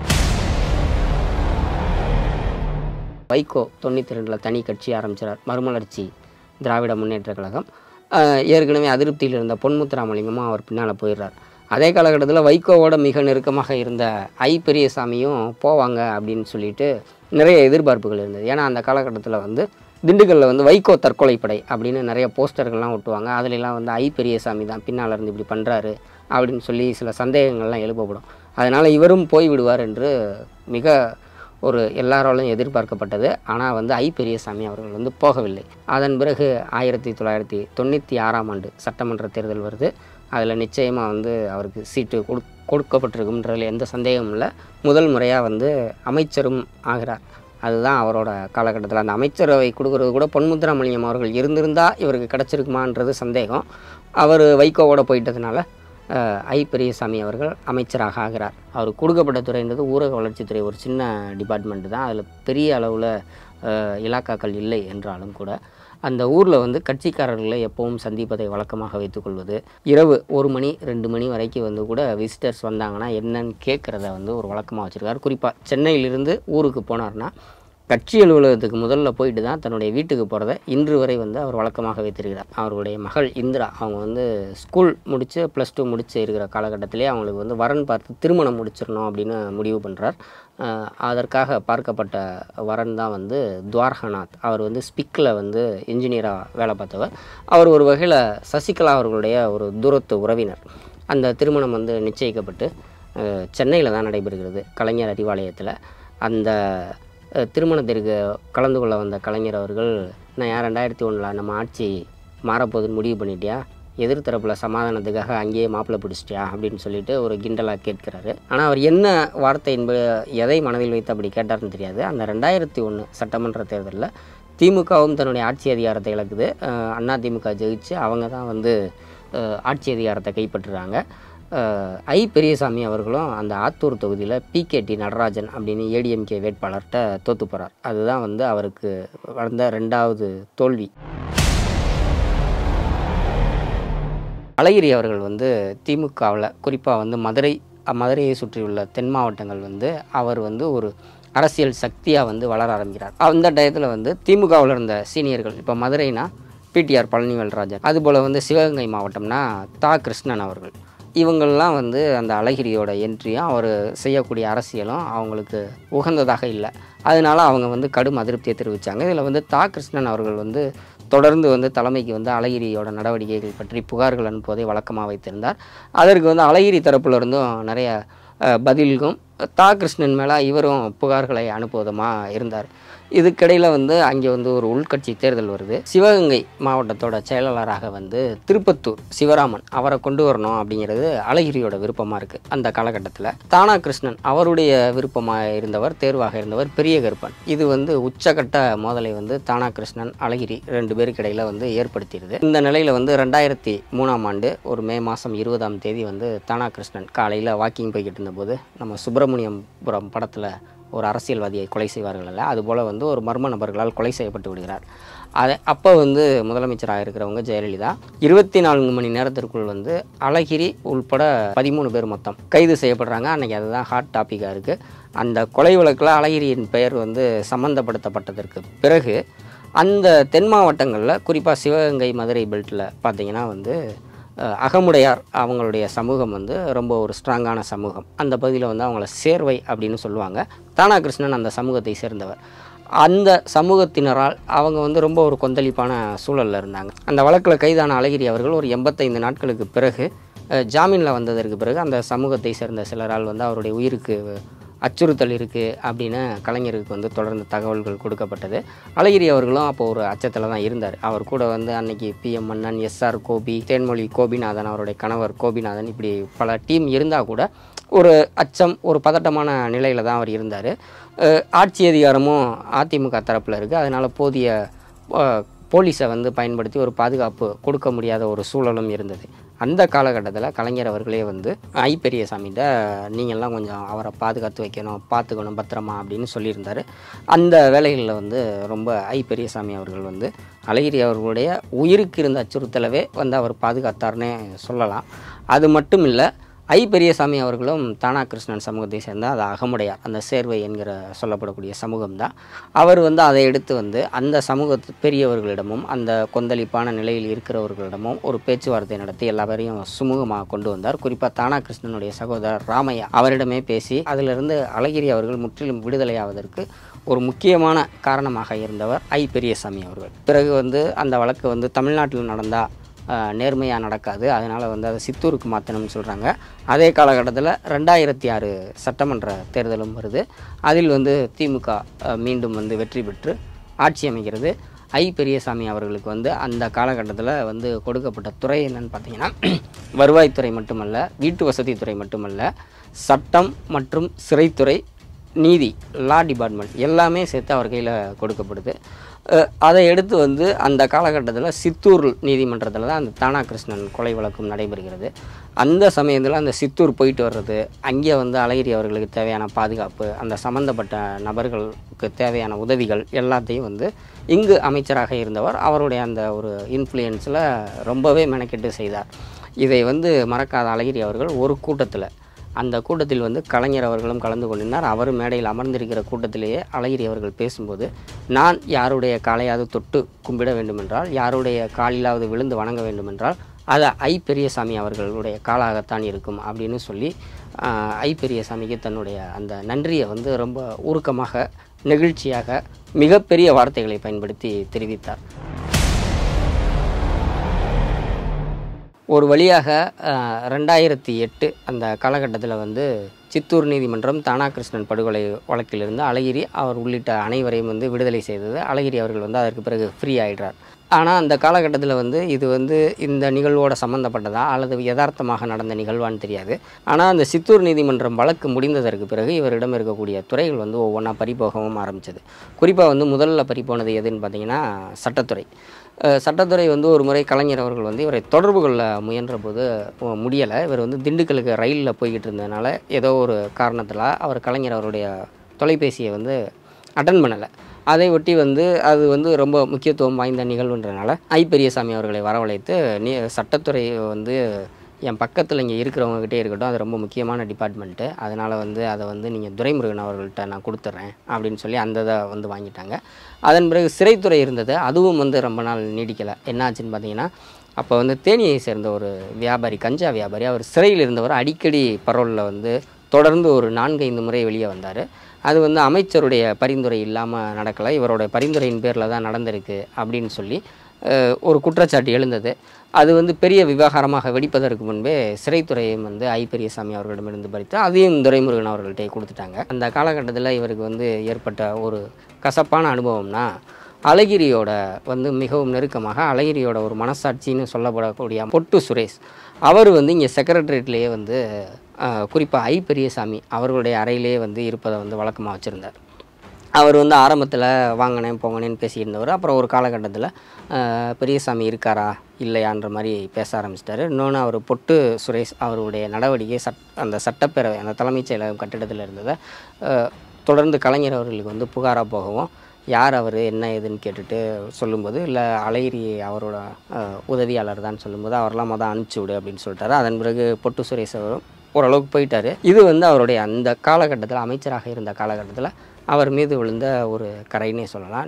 வைகோ தொண்ணூற்றி ரெண்டில் தனி கட்சி ஆரம்பிச்சார் மறுமலர்ச்சி திராவிட முன்னேற்றக் கழகம் ஆஹ் ஏற்கனவே அதிருப்தியில் இருந்த பொன்முத்துராமலிங்கமும் அவர் பின்னால் போயிடுறார் அதே காலகட்டத்தில் வைகோவோட மிக நெருக்கமாக இருந்த ஐ பெரியசாமியும் போவாங்க அப்படின்னு சொல்லிட்டு நிறைய எதிர்பார்ப்புகள் இருந்தது ஏன்னா அந்த காலகட்டத்தில் வந்து திண்டுக்கல்லில் வந்து வைகோ தற்கொலை படை அப்படின்னு நிறைய போஸ்டர்கள்லாம் ஒட்டுவாங்க அதுலலாம் வந்து ஐ பெரியசாமி தான் பின்னால் இருந்து இப்படி பண்ணுறாரு அப்படின்னு சொல்லி சில சந்தேகங்கள்லாம் எழுப்பப்படும் அதனால் இவரும் போய் விடுவார் என்று மிக ஒரு எல்லாராலும் எதிர்பார்க்கப்பட்டது ஆனால் வந்து ஐ பெரியசாமி அவர்கள் வந்து போகவில்லை அதன் பிறகு ஆயிரத்தி தொள்ளாயிரத்தி தொண்ணூற்றி ஆறாம் ஆண்டு சட்டமன்ற தேர்தல் வருது அதில் நிச்சயமாக வந்து அவருக்கு சீட்டு கொடு கொடுக்கப்பட்டிருக்குன்றதுல எந்த சந்தேகமும் இல்லை முதல் முறையாக வந்து அமைச்சரும் ஆகிறார் அதுதான் அவரோட காலகட்டத்தில் அந்த அமைச்சரவை கொடுக்கறது கூட பொன்முத்துராமலிங்கம் அவர்கள் இருந்திருந்தால் இவருக்கு கிடச்சிருக்குமான்றது சந்தேகம் அவர் வைகோவோட போயிட்டதுனால அஹ், ஐ பெரியசாமி அவர்கள் அமைச்சராக ஆகிறார் அவர் கொடுக்கப்பட்ட துறைன்றது ஊரக வளர்ச்சித்துறை ஒரு சின்ன டிபார்ட்மெண்ட் தான் அதில் பெரிய அளவில் இலாக்காக்கள் இல்லை என்றாலும் கூட அந்த ஊரில் வந்து கட்சிக்காரர்களை எப்பவும் சந்திப்பதை வழக்கமாக வைத்துக்கொள்வது இரவு ஒரு மணி ரெண்டு மணி வரைக்கும் வந்து கூட விசிட்டர்ஸ் வந்தாங்கன்னா என்னன்னு கேட்குறத வந்து ஒரு வழக்கமாக வச்சுருக்காரு குறிப்பாக சென்னையிலிருந்து ஊருக்கு போனார்னா கட்சி அலுவலகத்துக்கு முதல்ல போயிட்டு தான் தன்னுடைய வீட்டுக்கு போகிறத இன்று வரை வந்து அவர் வழக்கமாக வைத்திருக்கிறார் அவருடைய மகள் இந்திரா அவங்க வந்து ஸ்கூல் முடித்து ப்ளஸ் டூ முடிச்சு இருக்கிற காலகட்டத்திலே அவங்களுக்கு வந்து வரன் பார்த்து திருமணம் முடிச்சிடணும் அப்படின்னு முடிவு பண்ணுறார் அதற்காக பார்க்கப்பட்ட வரன் தான் வந்து துவாரகநாத் அவர் வந்து ஸ்பிக்கில் வந்து இன்ஜினியராக வேலை பார்த்தவர் அவர் ஒரு வகையில் சசிகலா அவர்களுடைய ஒரு தூரத்து உறவினர் அந்த திருமணம் வந்து நிச்சயிக்கப்பட்டு சென்னையில் தான் நடைபெறுகிறது கலைஞர் அறிவாலயத்தில் அந்த அஹ், திருமணத்திற்கு கலந்து கொள்ள வந்த கலைஞர் அவர்கள் நான் யார் ரெண்டாயிரத்தி ஒன்றில் நம்ம ஆட்சி மாறப்போகுதுன்னு முடிவு பண்ணிட்டியா எதிர்த்தரப்பில் சமாதானத்துக்காக அங்கேயே மாப்பிள்ளை பிடிச்சிட்டியா அப்படின்னு சொல்லிட்டு ஒரு கிண்டலாக கேட்கிறாரு ஆனால் அவர் என்ன வார்த்தை என்பது எதை மனதில் வைத்து அப்படி கேட்டார்னு தெரியாது அந்த ரெண்டாயிரத்தி ஒன்று சட்டமன்ற தேர்தலில் திமுகவும் தன்னுடைய ஆட்சி அதிகாரத்தை இழக்குது அஹ், அண்ணா திமுக ஜெயிச்சு அவங்க தான் வந்து அஹ், ஆட்சி அதிகாரத்தை கைப்பற்றுறாங்க அஹ், ஐ பெரியசாமி அவர்களும் அந்த ஆத்தூர் தொகுதியில் பிகேடி நடராஜன் அப்படின்னு ஏடிஎம்கே வேட்பாளர்கிட்ட தோத்து போகிறார் அதுதான் வந்து அவருக்கு வந்த ரெண்டாவது தோல்வி அழகிரி அவர்கள் வந்து திமுகவில் குறிப்பாக வந்து மதுரை அ- மதுரையை சுற்றியுள்ள தென் மாவட்டங்கள் வந்து அவர் வந்து ஒரு அரசியல் சக்தியாக வந்து வளர ஆரம்பிக்கிறார் அந்த டயத்தில் வந்து திமுகவில் இருந்த சீனியர்கள் இப்போ மதுரைனா பிடிஆர் பழனிவேல்ராஜன் அதுபோல் வந்து சிவகங்கை மாவட்டம்னா தா கிருஷ்ணன் அவர்கள் இவங்கள்லாம் வந்து அந்த அழகிரியோட என்ட்ரியும் அவர் செய்யக்கூடிய அரசியலும் அவங்களுக்கு உகந்ததாக இல்லை அதனால அவங்க வந்து கடும் அதிருப்தியை தெரிவித்தாங்க இதில் வந்து தா கிருஷ்ணன் அவர்கள் வந்து தொடர்ந்து வந்து தலைமைக்கு வந்து அழகிரியோட நடவடிக்கைகள் பற்றி புகார்கள் அனுப்புவதை வழக்கமாக வைத்திருந்தார் அதற்கு வந்து அழகிரி தரப்புல இருந்தும் நிறைய அஹ், பதில்களும் தா கிருஷ்ணன் மேலே இவரும் புகார்களை அனுப்புவதுமாக இருந்தார் இதுக்கிடையில் வந்து அங்கே வந்து ஒரு உள்கட்சி தேர்தல் வருது சிவகங்கை மாவட்டத்தோட செயலாளராக வந்து திருப்பத்தூர் சிவராமன் அவரை கொண்டு வரணும் அப்படிங்கிறது அழகிரியோட விருப்பமாக இருக்குது அந்த காலகட்டத்தில் தானா கிருஷ்ணன் அவருடைய விருப்பமாக இருந்தவர் தேர்வாக இருந்தவர் பெரிய கருப்பன் இது வந்து உச்சகட்ட மோதலை வந்து தானா கிருஷ்ணன் அழகிரி ரெண்டு பேருக்கு இடையில வந்து ஏற்படுத்திடுது இந்த நிலையில் வந்து ரெண்டாயிரத்தி மூணாம் ஆண்டு ஒரு மே மாதம் இருபதாம் தேதி வந்து தானா கிருஷ்ணன் காலையில் வாக்கிங் போய்கிட்டு இருந்தபோது நம்ம சுப்பிரமணியபுரம் படத்தில் ஒரு அரசியல்வாதியை கொலை செய்வார்கள் அல்ல அதுபோல் வந்து ஒரு மர்ம நபர்களால் கொலை செய்யப்பட்டு விடுகிறார் அதை அப்போ வந்து முதலமைச்சராக இருக்கிறவங்க ஜெயலலிதா இருபத்தி நான்கு மணி நேரத்திற்குள் வந்து அழகிரி உள்பட பதிமூணு பேர் மொத்தம் கைது செய்யப்படுறாங்க அன்றைக்கி அதுதான் ஹாட் டாப்பிக்காக இருக்குது அந்த கொலை வழக்கில் அழகிரியின் பெயர் வந்து சம்மந்தப்படுத்தப்பட்டதற்கு பிறகு அந்த தென் மாவட்டங்களில் குறிப்பாக சிவகங்கை மதுரை பெல்ட்டில் பார்த்தீங்கன்னா வந்து அஹ், அகமுடையார் அவங்களுடைய சமூகம் வந்து ரொம்ப ஒரு ஸ்ட்ராங்கான சமூகம் அந்த பகுதியில் வந்து அவங்கள சேர்வை அப்படின்னு சொல்லுவாங்க தானா கிருஷ்ணன் அந்த சமூகத்தை சேர்ந்தவர் அந்த சமூகத்தினரால் அவங்க வந்து ரொம்ப ஒரு கொந்தளிப்பான சூழலில் இருந்தாங்க அந்த வழக்கில் கைதான அழகிரி அவர்கள் ஒரு எண்பத்தைந்து நாட்களுக்கு பிறகு ஜாமீனில் வந்ததற்கு பிறகு அந்த சமூகத்தை சேர்ந்த சிலரால் வந்து அவருடைய உயிருக்கு அச்சுறுத்தல் இருக்குது அப்படின்னு கலைஞருக்கு வந்து தொடர்ந்து தகவல்கள் கொடுக்கப்பட்டது அழகிரி அவர்களும் அப்போ ஒரு அச்சத்தில் தான் இருந்தார் அவர் கூட வந்து அன்னைக்கு பிஎம் மன்னன் எஸ்ஆர் கோபி தேன்மொழி கோபிநாதன் அவருடைய கணவர் கோபிநாதன் இப்படி பல டீம் இருந்தால் கூட ஒரு அச்சம் ஒரு பதட்டமான நிலையில் தான் அவர் இருந்தார் ஆட்சி அதிகாரமும் அதிமுக தரப்பில் இருக்குது அதனால் போதிய அஹ், போலீஸை வந்து பயன்படுத்தி ஒரு பாதுகாப்பு கொடுக்க முடியாத ஒரு சூழலும் இருந்தது அந்த காலகட்டத்தில் கலைஞர் அவர்களே வந்து ஐ பெரியசாமிகிட்ட நீங்கள்லாம் கொஞ்சம் அவரை பாதுகாத்து வைக்கணும் பார்த்துக்கணும் பத்திரமா அப்படின்னு சொல்லியிருந்தார் அந்த வேலைகளில் வந்து ரொம்ப ஐ பெரியசாமி அவர்கள் வந்து அழகிரி அவர்களுடைய உயிருக்கு இருந்த அச்சுறுத்தலவே வந்து அவர் பாதுகாத்தார்னே சொல்லலாம் அது மட்டும் இல்லை ஐ பெரியசாமி அவர்களும் தானா கிருஷ்ணன் சமூகத்தை சேர்ந்த அது அகமுடையார் அந்த சேர்வை என்கிற சொல்லப்படக்கூடிய சமூகம் தான் அவர் வந்து அதை எடுத்து வந்து அந்த சமூகத்து பெரியவர்களிடமும் அந்த கொந்தளிப்பான நிலையில் இருக்கிறவர்களிடமும் ஒரு பேச்சுவார்த்தை நடத்தி எல்லாரையும் சுமூகமாக கொண்டு வந்தார் குறிப்பாக தானா கிருஷ்ணனுடைய சகோதரர் ராமையா அவரிடமே பேசி அதிலிருந்து அழகிரி அவர்கள் முற்றிலும் விடுதலையாவதற்கு ஒரு முக்கியமான காரணமாக இருந்தவர் ஐ பெரியசாமி அவர்கள் பிறகு வந்து அந்த வழக்கு வந்து தமிழ்நாட்டில் நடந்தால் நேர்மையாக நடக்காது அதனால் வந்து அதை சித்தூருக்கு மாற்றணும்னு சொல்கிறாங்க அதே காலகட்டத்தில் ரெண்டாயிரத்தி ஆறு சட்டமன்ற தேர்தலும் வருது அதில் வந்து திமுக அஹ், மீண்டும் வந்து வெற்றி பெற்று ஆட்சி அமைக்கிறது ஐ பெரியசாமி அவர்களுக்கு வந்து அந்த காலகட்டத்தில் வந்து கொடுக்கப்பட்ட துறை என்னன்னு பார்த்தீங்கன்னா வருவாய்த்துறை மட்டுமல்ல வீட்டு வசதித்துறை மட்டுமல்ல சட்டம் மற்றும் சிறைத்துறை நீதி லா டிபார்ட்மெண்ட் எல்லாமே சேர்த்து அவர் கையில் கொடுக்கப்படுது அஹ் அதை எடுத்து வந்து அந்த காலகட்டத்தில் சித்தூர் நீதிமன்றத்தில் தான் அந்த தானா கிருஷ்ணன் கொலை வழக்கும் நடைபெறுகிறது அந்த சமயத்தில் அந்த சித்தூர் போயிட்டு வர்றது அங்கே வந்து அழகிரி அவர்களுக்கு தேவையான பாதுகாப்பு அந்த சம்மந்தப்பட்ட நபர்களுக்கு தேவையான உதவிகள் எல்லாத்தையும் வந்து இங்கு அமைச்சராக இருந்தவர் அவருடைய அந்த ஒரு இன்ஃப்ளூயன்ஸில் ரொம்பவே மெனக்கெட்டு செய்தார் இதை வந்து மறக்காத அழகிரி அவர்கள் ஒரு கூட்டத்தில் அந்த கூட்டத்தில் வந்து கலைஞர் அவர்களும் கலந்து கொண்டிருந்தார் அவர் மேடையில் அமர்ந்திருக்கிற கூட்டத்திலேயே அழகிரி அவர்கள் பேசும்போது நான் யாருடைய காலையாவது தொட்டு கும்பிட வேண்டுமென்றால் யாருடைய காலிலாவது விழுந்து வணங்க வேண்டுமென்றால் அது ஐ பெரியசாமி அவர்களுடைய காலாகத்தான் இருக்கும் அப்படின்னு சொல்லி ஆஹ், ஐ பெரியசாமிக்கு தன்னுடைய அந்த நன்றியை வந்து ரொம்ப உருக்கமாக நெகிழ்ச்சியாக மிகப்பெரிய வார்த்தைகளை பயன்படுத்தி தெரிவித்தார் ஒரு வழியாக அஹ், ரெண்டாயிரத்தி எட்டு அந்த காலகட்டத்தில் வந்து சித்தூர் நீதிமன்றம் தானா கிருஷ்ணன் படுகொலை வழக்கிலிருந்து அழகிரி அவர் உள்ளிட்ட அனைவரையும் வந்து விடுதலை செய்தது அழகிரி அவர்கள் வந்து அதற்கு பிறகு ஃப்ரீ ஆயிடுறார் ஆனால் அந்த காலகட்டத்தில் வந்து இது வந்து இந்த நிகழ்வோட சம்மந்தப்பட்டதா அல்லது யதார்த்தமாக நடந்த நிகழ்வான்னு தெரியாது ஆனால் அந்த சித்தூர் நீதிமன்றம் வழக்கு முடிந்ததற்கு பிறகு இவரிடம் இருக்கக்கூடிய துறைகள் வந்து ஒவ்வொன்றா பறிபோகவும் ஆரம்பிச்சது குறிப்பாக வந்து முதல்ல பறிபோனது எதுன்னு பார்த்தீங்கன்னா சட்டத்துறை அஹ் சட்டத்துறை வந்து ஒரு முறை கலைஞர் அவர்கள் வந்து இவரை தொடர்பு கொள்ள முயன்ற போது முடியலை இவர் வந்து திண்டுக்கலுக்கு ரயிலில் போய்கிட்டு இருந்ததுனால ஏதோ ஒரு காரணத்தில் அவர் கலைஞர் அவருடைய தொலைபேசியை வந்து அட்டன் பண்ணலை அதை ஒட்டி வந்து அது வந்து ரொம்ப முக்கியத்துவம் வாய்ந்த நிகழ்வுன்றனால ஐ பெரியசாமி அவர்களை வரவழைத்து நீ சட்டத்துறை வந்து என் பக்கத்தில் இங்கே இருக்கிறவங்ககிட்டே இருக்கட்டும் அது ரொம்ப முக்கியமான டிபார்ட்மெண்ட்டு அதனால் வந்து அதை வந்து நீங்கள் துரைமுருகன் அவர்கள்ட்ட நான் கொடுத்துட்றேன் அப்படின்னு சொல்லி அந்த இதை வந்து வாங்கிட்டாங்க அதன் பிறகு சிறைத்துறை இருந்தது அதுவும் வந்து ரொம்ப நாள் நீடிக்கலை என்னாச்சுன்னு பார்த்தீங்கன்னா அப்போ வந்து தேனியை சேர்ந்த ஒரு வியாபாரி கஞ்சா வியாபாரி அவர் சிறையில் இருந்தவர் அடிக்கடி பரோலில் வந்து தொடர்ந்து ஒரு நான்கு ஐந்து முறை வெளியே வந்தார் அது வந்து அமைச்சருடைய பரிந்துரை இல்லாமல் நடக்கலை இவருடைய பரிந்துரையின் பேரில் தான் நடந்திருக்கு அப்படின்னு சொல்லி அஹ், ஒரு குற்றச்சாட்டு எழுந்தது அது வந்து பெரிய விவகாரமாக வெடிப்பதற்கு முன்பே சிறைத்துறையும் வந்து ஐ பெரியசாமி அவர்களிடமிருந்து பறித்து அதையும் துரைமுருகன் அவர்கள்ட்டே கொடுத்துட்டாங்க அந்த காலகட்டத்தில் இவருக்கு வந்து ஏற்பட்ட ஒரு கசப்பான அனுபவம்னா அழகிரியோட வந்து மிகவும் நெருக்கமாக அழகிரியோட ஒரு மனசாட்சின்னு சொல்லப்படக்கூடிய பொட்டு சுரேஷ் அவர் வந்து இங்கே செக்ரட்டரியேட்லேயே வந்து குறிப்பாக ஐ பெரியசாமி அவர்களுடைய அறையிலே வந்து இருப்பதை வந்து வழக்கமாக வச்சுருந்தார் அவர் வந்து ஆரம்பத்தில் வாங்கினேன் போங்கனேன்னு பேசியிருந்தவர் அப்புறம் ஒரு காலகட்டத்தில் பெரியசாமி இருக்காரா இல்லையான்ற மாதிரி பேச ஆரம்பிச்சிட்டாரு இன்னொன்று அவர் பொட்டு சுரேஷ் அவருடைய நடவடிக்கை சட் அந்த சட்டப்பேரவை அந்த தலைமைச் செயலகம் கட்டிடத்தில் இருந்ததை அஹ், தொடர்ந்து கலைஞர் அவர்களுக்கு வந்து புகாராக போகவும் யார் அவர் என்ன ஏதுன்னு கேட்டுட்டு சொல்லும்போது இல்லை அழகிரி அவரோட அஹ், உதவியாளர் தான் சொல்லும்போது அவரெல்லாம் மொதல் அனுப்பிச்சி விடு அப்படின்னு சொல்லிட்டாரு அதன் பிறகு பொட்டு சுரேஷ் அவரும் ஓரளவுக்கு போயிட்டாரு இது வந்து அவருடைய அந்த காலகட்டத்தில் அமைச்சராக இருந்த காலகட்டத்தில் அவர் மீது விழுந்த ஒரு கரைன்னே சொல்லலாம்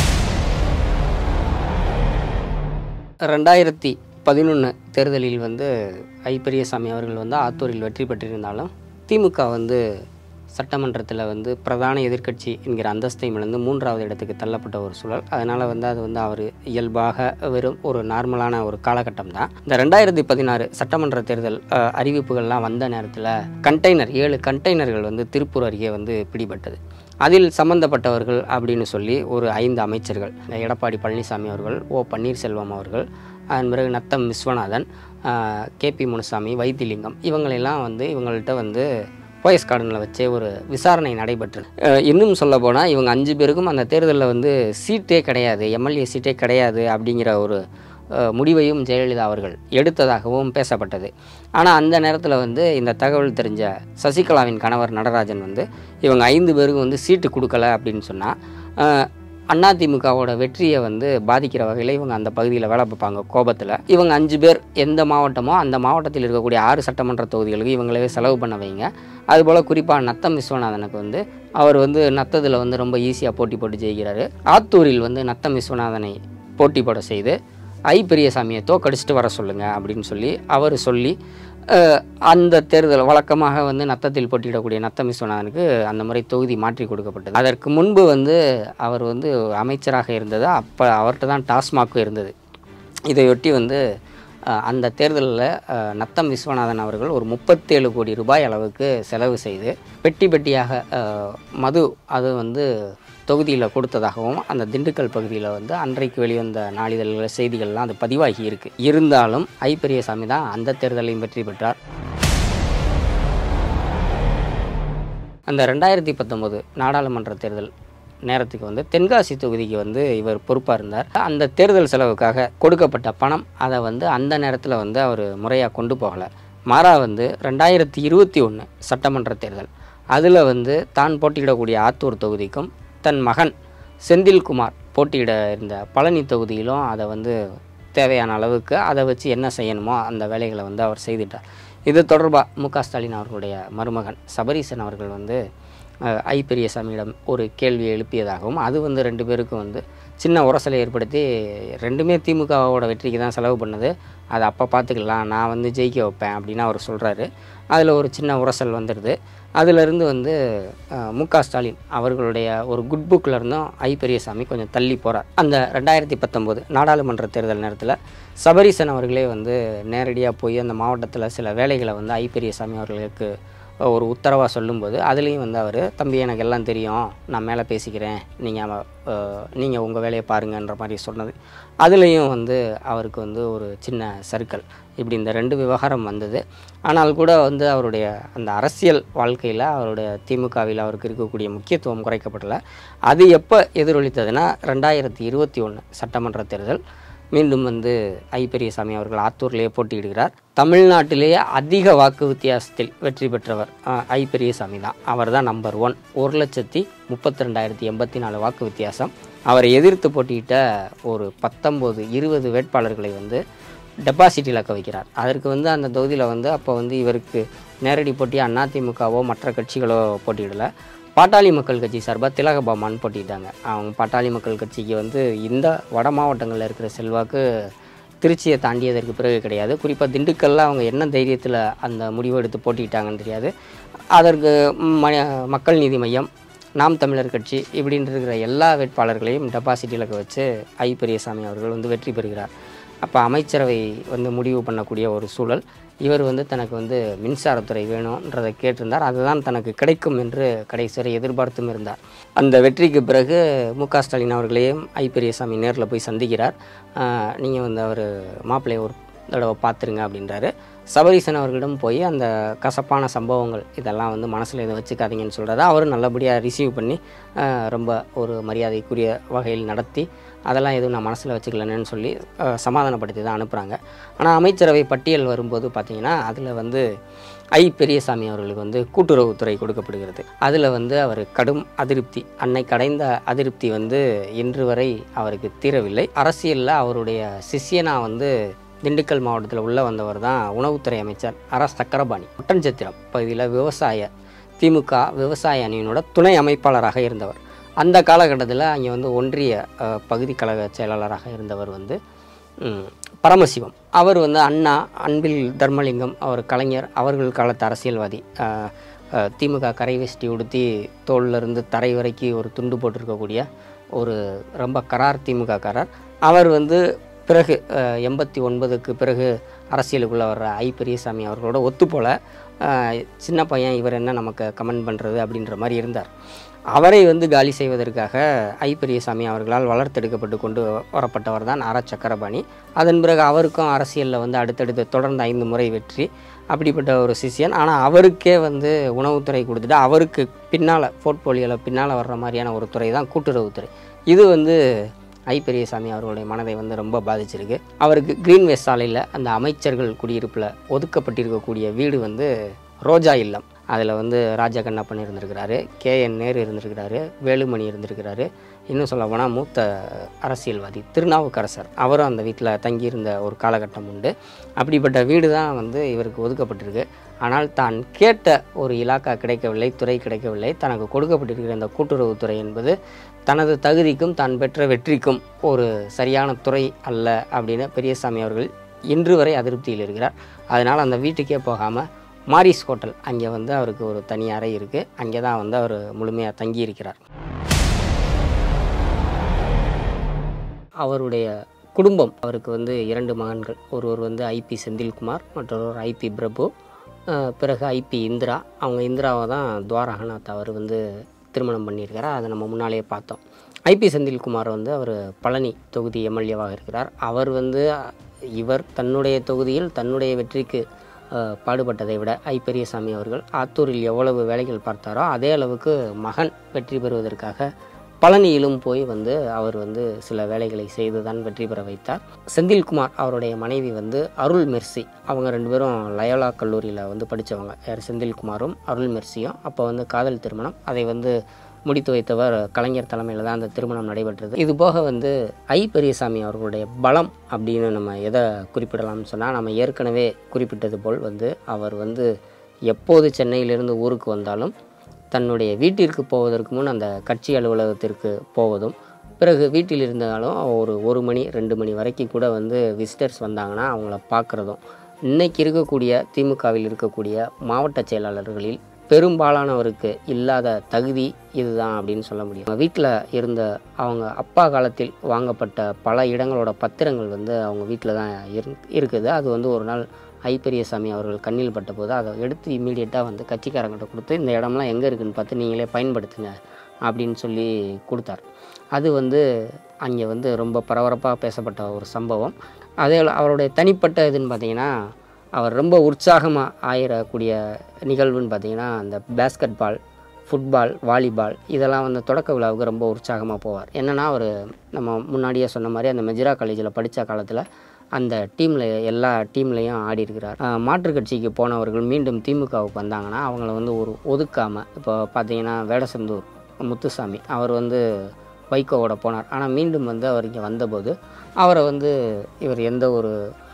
ரெண்டாயிரத்தி பதினொன்று தேர்தலில் வந்து ஐ பெரியசாமி அவர்கள் வந்து ஆத்தூரில் வெற்றி பெற்றிருந்தாலும் திமுக வந்து சட்டமன்றத்தில் வந்து பிரதான எதிர்க்கட்சி என்கிற அந்தஸ்தை இழந்து மூன்றாவது இடத்துக்கு தள்ளப்பட்ட ஒரு சூழல் அதனால் வந்து அது வந்து அவர் இயல்பாக வெறும் ஒரு நார்மலான ஒரு காலகட்டம் தான் இந்த ரெண்டாயிரத்தி பதினாறு சட்டமன்ற தேர்தல் அஹ், அறிவிப்புகள்லாம் வந்த நேரத்தில் கண்டெய்னர் ஏழு கண்டெய்னர்கள் வந்து திருப்பூர் அருகே வந்து பிடிபட்டது அதில் சம்பந்தப்பட்டவர்கள் அப்படின்னு சொல்லி ஒரு ஐந்து அமைச்சர்கள் எடப்பாடி பழனிசாமி அவர்கள் ஓ பன்னீர்செல்வம் அவர்கள் அதன் பிறகு நத்தம் விஸ்வநாதன் கேபி முனுசாமி வைத்திலிங்கம் இவங்களெல்லாம் வந்து இவங்கள்ட்ட வந்து போயஸ் கார்டனில் வச்சே ஒரு விசாரணை நடைபெற்றது அஹ் இன்னும் சொல்ல போனால் இவங்க அஞ்சு பேருக்கும் அந்த தேர்தலில் வந்து சீட்டே கிடையாது எம்எல்ஏ சீட்டே கிடையாது அப்படிங்கிற ஒரு அஹ், முடிவையும் ஜெயலலிதா அவர்கள் எடுத்ததாகவும் பேசப்பட்டது ஆனால் அந்த நேரத்தில் வந்து இந்த தகவல் தெரிஞ்ச சசிகலாவின் கணவர் நடராஜன் வந்து இவங்க ஐந்து பேருக்கும் வந்து சீட்டு கொடுக்கல அப்படின்னு சொன்னால் அதிமுகவோட வெற்றியை வந்து பாதிக்கிற வகையில் இவங்க அந்த பகுதியில் வேலை பார்ப்பாங்க கோபத்தில் இவங்க அஞ்சு பேர் எந்த மாவட்டமோ அந்த மாவட்டத்தில் இருக்கக்கூடிய ஆறு சட்டமன்ற தொகுதிகளுக்கு இவங்களவே செலவு பண்ண வைங்க அதுபோல் குறிப்பாக நத்தம் விஸ்வநாதனுக்கு வந்து அவர் வந்து நத்தத்தில் வந்து ரொம்ப ஈஸியாக போட்டி போட்டு ஜெயிக்கிறாரு ஆத்தூரில் வந்து நத்தம் விஸ்வநாதனை போட்டி போட செய்து ஐ பெரியசாமியை தோக்கடிச்சிட்டு வர சொல்லுங்க அப்படின்னு சொல்லி அவர் சொல்லி அஹ், அந்த தேர்தல் வழக்கமாக வந்து நத்தத்தில் போட்டியிடக்கூடிய நத்தம் விஸ்வநாதனுக்கு அந்த முறை தொகுதி மாற்றி கொடுக்கப்பட்டது அதற்கு முன்பு வந்து அவர் வந்து அமைச்சராக இருந்தது அப்போ அவர்கிட்ட தான் டாஸ்மாக்கும் இருந்தது இதையொட்டி வந்து அஹ், அந்த தேர்தலில் நத்தம் விஸ்வநாதன் அவர்கள் ஒரு முப்பத்தேழு கோடி ரூபாய் அளவுக்கு செலவு செய்து பெட்டி பெட்டியாக அஹ், மது அது வந்து தொகுதியில் கொடுத்ததாகவும் அந்த திண்டுக்கல் பகுதியில் வந்து அன்றைக்கு வெளிவந்த நாளிதழ்கள் செய்திகள்லாம் அது பதிவாகி இருக்கு இருந்தாலும் ஐ பெரியசாமி தான் அந்த தேர்தலையும் வெற்றி பெற்றார் அந்த ரெண்டாயிரத்தி பத்தொம்போது நாடாளுமன்ற தேர்தல் நேரத்துக்கு வந்து தென்காசி தொகுதிக்கு வந்து இவர் பொறுப்பாக இருந்தார் அந்த தேர்தல் செலவுக்காக கொடுக்கப்பட்ட பணம் அதை வந்து அந்த நேரத்தில் வந்து அவர் முறையாக கொண்டு போகலை மாறா வந்து ரெண்டாயிரத்தி இருபத்தி ஒன்று சட்டமன்ற தேர்தல் அதில் வந்து தான் போட்டியிடக்கூடிய ஆத்தூர் தொகுதிக்கும் தன் மகன் செந்தில்குமார் போட்டியிட இருந்த பழனி தொகுதியிலும் அதை வந்து தேவையான அளவுக்கு அதை வச்சு என்ன செய்யணுமோ அந்த வேலைகளை வந்து அவர் செய்துட்டார் இது தொடர்பாக மு க ஸ்டாலின் அவர்களுடைய மருமகன் சபரீசன் அவர்கள் வந்து அஹ், ஐ பெரியசாமியிடம் ஒரு கேள்வியை எழுப்பியதாகவும் அது வந்து ரெண்டு பேருக்கும் வந்து சின்ன உரசலை ஏற்படுத்தி ரெண்டுமே திமுகவோட வெற்றிக்கு தான் செலவு பண்ணது அதை அப்போ பார்த்துக்கலாம் நான் வந்து ஜெயிக்க வைப்பேன் அப்படின்னு அவர் சொல்கிறாரு அதில் ஒரு சின்ன உரசல் வந்துடுது அதிலிருந்து வந்து அஹ், மு க ஸ்டாலின் அவர்களுடைய ஒரு குட் புக்கில் இருந்தும் ஐ பெரியசாமி கொஞ்சம் தள்ளி போகிறார் அந்த ரெண்டாயிரத்தி பத்தொம்போது நாடாளுமன்ற தேர்தல் நேரத்தில் சபரீசன் அவர்களே வந்து நேரடியாக போய் அந்த மாவட்டத்தில் சில வேலைகளை வந்து ஐ பெரியசாமி அவர்களுக்கு ஒரு உத்தரவாக சொல்லும்போது அதுலேயும் வந்து அவர் தம்பி எனக்கு எல்லாம் தெரியும் நான் மேலே பேசிக்கிறேன் நீங்கள் நீங்கள் உங்கள் வேலையை பாருங்கன்ற மாதிரி சொன்னது அதுலேயும் வந்து அவருக்கு வந்து ஒரு சின்ன சர்க்கிள் இப்படி இந்த ரெண்டு விவகாரம் வந்தது ஆனால் கூட வந்து அவருடைய அந்த அரசியல் வாழ்க்கையில் அவருடைய திமுகவில் அவருக்கு இருக்கக்கூடிய முக்கியத்துவம் குறைக்கப்படலை அது எப்போ எதிரொலித்ததுன்னா ரெண்டாயிரத்தி இருபத்தி ஒன்று சட்டமன்ற தேர்தல் மீண்டும் வந்து ஐ பெரியசாமி அவர்கள் ஆத்தூர்லேயே போட்டியிடுகிறார் தமிழ்நாட்டிலேயே அதிக வாக்கு வித்தியாசத்தில் வெற்றி பெற்றவர் அஹ், ஐ பெரியசாமி தான் அவர் தான் நம்பர் ஒன் ஒரு லட்சத்தி முப்பத்தி ரெண்டாயிரத்தி எண்பத்தி நாலு வாக்கு வித்தியாசம் அவரை எதிர்த்து போட்டியிட்ட ஒரு பத்தொம்போது இருபது வேட்பாளர்களை வந்து டெபாசிட் இழக்க வைக்கிறார் அதற்கு வந்து அந்த தொகுதியில் வந்து அப்போ வந்து இவருக்கு நேரடி போட்டி அதிமுகவோ மற்ற கட்சிகளோ போட்டியிடலை பாட்டாளி மக்கள் கட்சி சார்பாக திலகபாமான்னு போட்டிட்டாங்க அவங்க பாட்டாளி மக்கள் கட்சிக்கு வந்து இந்த வட மாவட்டங்களில் இருக்கிற செல்வாக்கு திருச்சியை தாண்டியதற்கு பிறகு கிடையாது குறிப்பாக திண்டுக்கல்ல அவங்க என்ன தைரியத்தில் அந்த முடிவு எடுத்து போட்டிட்டாங்கன்னு தெரியாது அதற்கு ம மக்கள் நீதி மையம் நாம் தமிழர் கட்சி இப்படின்னு இருக்கிற எல்லா வேட்பாளர்களையும் டெபாசிட் இலக்க வச்சு ஐ பெரியசாமி அவர்கள் வந்து வெற்றி பெறுகிறார் அப்போ அமைச்சரவை வந்து முடிவு பண்ணக்கூடிய ஒரு சூழல் இவர் வந்து தனக்கு வந்து மின்சாரத்துறை வேணுன்றதை கேட்டிருந்தார் அதுதான் தனக்கு கிடைக்கும் என்று கடைசி வரை எதிர்பார்த்தும் இருந்தார் அந்த வெற்றிக்கு பிறகு மு க ஸ்டாலின் அவர்களையும் ஐ பெரியசாமி நேரில் போய் சந்திக்கிறார் நீங்கள் வந்து அவர் மாப்பிள்ளையை ஒரு தடவை பார்த்துருங்க அப்படின்றாரு சபரீசன் அவர்களிடம் போய் அந்த கசப்பான சம்பவங்கள் இதெல்லாம் வந்து மனசில் எதுவும் வச்சுக்காதீங்கன்னு சொல்கிறத அவரும் நல்லபடியாக ரிசீவ் பண்ணி ஆஹ், ரொம்ப ஒரு மரியாதைக்குரிய வகையில் நடத்தி அதெல்லாம் எதுவும் நான் மனசில் வச்சுக்கலன்னு சொல்லி ஆஹ், சமாதானப்படுத்தி தான் அனுப்புகிறாங்க ஆனால் அமைச்சரவை பட்டியல் வரும்போது பார்த்தீங்கன்னா அதில் வந்து ஐ பெரியசாமி அவர்களுக்கு வந்து கூட்டுறவுத்துறை கொடுக்கப்படுகிறது அதில் வந்து அவர் கடும் அதிருப்தி அன்னை கடைந்த அதிருப்தி வந்து இன்று வரை அவருக்கு தீரவில்லை அரசியலில் அவருடைய சிஷ்யனா வந்து திண்டுக்கல் மாவட்டத்தில் உள்ள வந்தவர் தான் உணவுத்துறை அமைச்சர் அரஸ் சக்கரபாணி ஒட்டன்சத்திரம் பகுதியில் விவசாய திமுக விவசாய அணியினோட துணை அமைப்பாளராக இருந்தவர் அந்த காலகட்டத்தில் அங்கே வந்து ஒன்றிய அஹ், பகுதி கழக செயலாளராக இருந்தவர் வந்து ம், பரமசிவம் அவர் வந்து அண்ணா அன்பில் தர்மலிங்கம் அவர் கலைஞர் அவர்கள் காலத்து அரசியல்வாதி ஆஹ், ஆஹ், திமுக கரை வேஷ்டி உடுத்தி தோல்ல இருந்து தரை வரைக்கும் ஒரு துண்டு போட்டிருக்கக்கூடிய ஒரு ரொம்ப கரார் திமுக காரர் அவர் வந்து பிறகு அஹ், எண்பத்தி ஒன்பதுக்கு பிறகு அரசியலுக்குள்ளே வர்ற ஐ பெரியசாமி அவர்களோட ஒத்துப்போல அஹ், சின்ன பையன் இவர் என்ன நமக்கு கமெண்ட் பண்ணுறது அப்படின்ற மாதிரி இருந்தார் அவரை வந்து காலி செய்வதற்காக ஐ பெரியசாமி அவர்களால் வளர்த்தெடுக்கப்பட்டு கொண்டு வரப்பட்டவர் தான் ஆர சக்கரபாணி அதன் பிறகு அவருக்கும் அரசியலில் வந்து அடுத்தடுத்து தொடர்ந்து ஐந்து முறை வெற்றி அப்படிப்பட்ட ஒரு சிஷியன் ஆனால் அவருக்கே வந்து உணவுத்துறை கொடுத்துட்டு அவருக்கு பின்னால் போர்ட்போலியோவில் பின்னால் வர்ற மாதிரியான ஒரு துறை தான் கூட்டுறவுத்துறை இது வந்து ஐ பெரியசாமி அவர்களுடைய மனதை வந்து ரொம்ப பாதிச்சிருக்கு அவருக்கு கிரீன்வே சாலையில் அந்த அமைச்சர்கள் குடியிருப்பில் ஒதுக்கப்பட்டிருக்கக்கூடிய வீடு வந்து ரோஜா இல்லம் அதில் வந்து ராஜா கண்ணப்பன் இருந்திருக்கிறாரு கே என் நேரு இருந்திருக்கிறாரு வேலுமணி இருந்திருக்கிறாரு இன்னும் சொல்ல போனால் மூத்த அரசியல்வாதி திருநாவுக்கரசர் அவரும் அந்த வீட்டில் தங்கியிருந்த ஒரு காலகட்டம் உண்டு அப்படிப்பட்ட வீடு தான் வந்து இவருக்கு ஒதுக்கப்பட்டிருக்கு ஆனால் தான் கேட்ட ஒரு இலாக்கா கிடைக்கவில்லை துறை கிடைக்கவில்லை தனக்கு கொடுக்கப்பட்டிருக்கிற இந்த கூட்டுறவுத்துறை என்பது தனது தகுதிக்கும் தான் பெற்ற வெற்றிக்கும் ஒரு சரியான துறை அல்ல அப்படின்னு பெரியசாமி அவர்கள் இன்று வரை அதிருப்தியில் இருக்கிறார் அதனால் அந்த வீட்டுக்கே போகாமல் மாரிஸ் ஹோட்டல் அங்கே வந்து அவருக்கு ஒரு தனி அறை இருக்குது அங்கே தான் வந்து அவர் முழுமையாக தங்கி இருக்கிறார் அவருடைய குடும்பம் அவருக்கு வந்து இரண்டு மகன்கள் ஒருவர் வந்து ஐபி செந்தில்குமார் மற்றொருவர் ஐபி பிரபு அஹ் பிறகு ஐபி இந்திரா அவங்க இந்திராவை தான் துவாரகநாத் அவர் வந்து திருமணம் பண்ணியிருக்கிறார் அதை நம்ம முன்னாலேயே பார்த்தோம் ஐபி செந்தில்குமார் வந்து அவர் பழனி தொகுதி எம்எல்ஏவாக இருக்கிறார் அவர் வந்து இவர் தன்னுடைய தொகுதியில் தன்னுடைய வெற்றிக்கு அஹ், பாடுபட்டதை விட ஐ பெரியசாமி அவர்கள் ஆத்தூரில் எவ்வளவு வேலைகள் பார்த்தாரோ அதே அளவுக்கு மகன் வெற்றி பெறுவதற்காக பழனியிலும் போய் வந்து அவர் வந்து சில வேலைகளை செய்து தான் வெற்றி பெற வைத்தார் செந்தில்குமார் அவருடைய மனைவி வந்து அருள் மெர்சி அவங்க ரெண்டு பேரும் லயோலா கல்லூரியில் வந்து படித்தவங்க யார் செந்தில்குமாரும் அருள் மெர்சியும் அப்போ வந்து காதல் திருமணம் அதை வந்து முடித்து வைத்தவர் கலைஞர் தலைமையில் தான் அந்த திருமணம் நடைபெற்றது இது போக வந்து ஐ பெரியசாமி அவர்களுடைய பலம் அப்படின்னு நம்ம எதை குறிப்பிடலாம்னு சொன்னால் நம்ம ஏற்கனவே குறிப்பிட்டது போல் வந்து அவர் வந்து எப்போது சென்னையிலிருந்து ஊருக்கு வந்தாலும் தன்னுடைய வீட்டிற்கு போவதற்கு முன் அந்த கட்சி அலுவலகத்திற்கு போவதும் பிறகு வீட்டில் இருந்தாலும் ஒரு ஒரு மணி ரெண்டு மணி வரைக்கும் கூட வந்து விசிட்டர்ஸ் வந்தாங்கன்னா அவங்கள பார்க்குறதும் இன்னைக்கு இருக்கக்கூடிய திமுகவில் இருக்கக்கூடிய மாவட்ட செயலாளர்களில் பெரும்பாலானவருக்கு இல்லாத தகுதி இதுதான் அப்படின்னு சொல்ல முடியும் வீட்டில் இருந்த அவங்க அப்பா காலத்தில் வாங்கப்பட்ட பல இடங்களோட பத்திரங்கள் வந்து அவங்க வீட்டில் தான் இரு இருக்குது அது வந்து ஒரு நாள் ஐ பெரியசாமி அவர்கள் கண்ணில் பட்டபோது அதை எடுத்து இம்மீடியட்டாக வந்து கட்சிக்காரங்கிட்ட கொடுத்து இந்த இடம்லாம் எங்கே இருக்குன்னு பார்த்து நீங்களே பயன்படுத்துங்க அப்படின்னு சொல்லி கொடுத்தார் அது வந்து அங்கே வந்து ரொம்ப பரபரப்பாக பேசப்பட்ட ஒரு சம்பவம் அதே அவருடைய தனிப்பட்ட இதுன்னு பார்த்தீங்கன்னா அவர் ரொம்ப உற்சாகமாக ஆயிடக்கூடிய நிகழ்வுன்னு பார்த்தீங்கன்னா அந்த பேஸ்கெட் பால் ஃபுட்பால் வாலிபால் இதெல்லாம் வந்து தொடக்க விழாவுக்கு ரொம்ப உற்சாகமாக போவார் என்னென்னா அவர் நம்ம முன்னாடியே சொன்ன மாதிரி அந்த மெஜிரா காலேஜில் படித்த காலத்தில் அந்த டீமில் எல்லா டீம்லேயும் ஆடி இருக்கிறார் அஹ் மாற்றுக் கட்சிக்கு போனவர்கள் மீண்டும் திமுகவுக்கு வந்தாங்கன்னா அவங்கள வந்து ஒரு ஒதுக்காமல் இப்போ பார்த்தீங்கன்னா வேடசந்தூர் முத்துசாமி அவர் வந்து வைகோவோட போனார் ஆனால் மீண்டும் வந்து அவர் இங்கே வந்தபோது அவரை வந்து இவர் எந்த ஒரு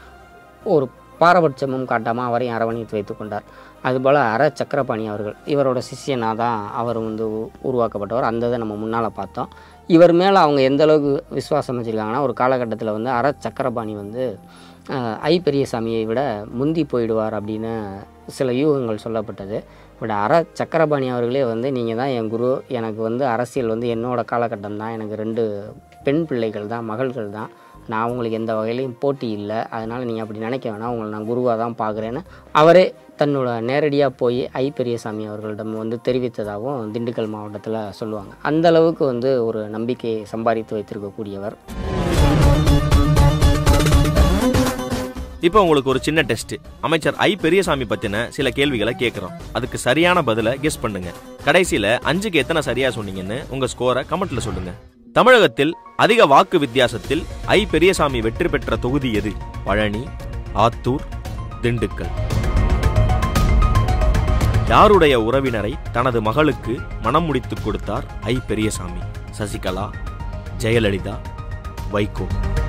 ஒரு பாரபட்சமும் காட்டாமல் அவரையும் அரவணைத்து வைத்து கொண்டார் அதுபோல் அர சக்கரபாணி அவர்கள் இவரோட சிஷ்யனாக தான் அவர் வந்து உ- உருவாக்கப்பட்டவர் அந்த இதை நம்ம முன்னால் பார்த்தோம் இவர் மேலே அவங்க எந்த அளவுக்கு விசுவாசம் வச்சுருக்காங்கன்னா ஒரு காலகட்டத்தில் வந்து அர சக்கரபாணி வந்து அஹ், ஐ பெரியசாமியை விட முந்தி போயிடுவார் அப்படின்னு சில யூகங்கள் சொல்லப்பட்டது பட் அர சக்கரபாணி அவர்களே வந்து நீங்கள் தான் என் குரு எனக்கு வந்து அரசியல் வந்து என்னோட காலகட்டம் தான் எனக்கு ரெண்டு பெண் பிள்ளைகள் தான் மகள்கள் தான் நான் உங்களுக்கு எந்த வகையிலையும் போட்டி இல்லை அதனால் நீங்கள் அப்படி நினைக்க வேணாம் உங்களை நான் குருவாக தான் பார்க்குறேன்னு அவரே தன்னோட நேரடியாக போய் ஐ பெரியசாமி அவர்களிடம் வந்து தெரிவித்ததாகவும் திண்டுக்கல் மாவட்டத்தில் சொல்லுவாங்க அந்த அளவுக்கு வந்து ஒரு நம்பிக்கையை சம்பாதித்து வைத்திருக்கக்கூடியவர் இப்போ உங்களுக்கு ஒரு சின்ன டெஸ்ட் அமைச்சர் ஐ பெரியசாமி பத்தின சில கேள்விகளை கேட்குறோம் அதுக்கு சரியான பதிலை கெஸ் பண்ணுங்க கடைசியில அஞ்சுக்கு எத்தனை சரியா சொன்னீங்கன்னு உங்க ஸ்கோரை கமெண்ட்ல சொல்லுங்க தமிழகத்தில் அதிக வாக்கு வித்தியாசத்தில் ஐ பெரியசாமி வெற்றி பெற்ற தொகுதி எது பழனி ஆத்தூர் திண்டுக்கல் யாருடைய உறவினரை தனது மகளுக்கு மனம் முடித்துக் கொடுத்தார் ஐ பெரியசாமி சசிகலா ஜெயலலிதா வைகோ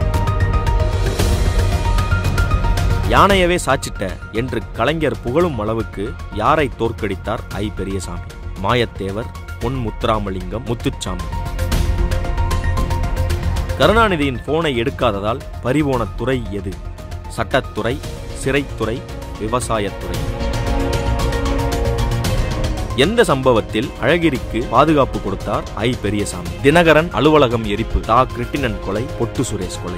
யானையவே சாச்சிட்ட என்று கலைஞர் புகழும் அளவுக்கு யாரை தோற்கடித்தார் ஐ பெரியசாமி மாயத்தேவர் பொன் முத்துராமலிங்கம் முத்துச்சாமி கருணாநிதியின் போனை எடுக்காததால் பறிபோன துறை எது சட்டத்துறை சிறைத்துறை விவசாயத்துறை எந்த சம்பவத்தில் அழகிரிக்கு பாதுகாப்பு கொடுத்தார் ஐ பெரியசாமி தினகரன் அலுவலகம் எரிப்பு தா கிருட்டிணன் கொலை பொட்டு சுரேஷ் கொலை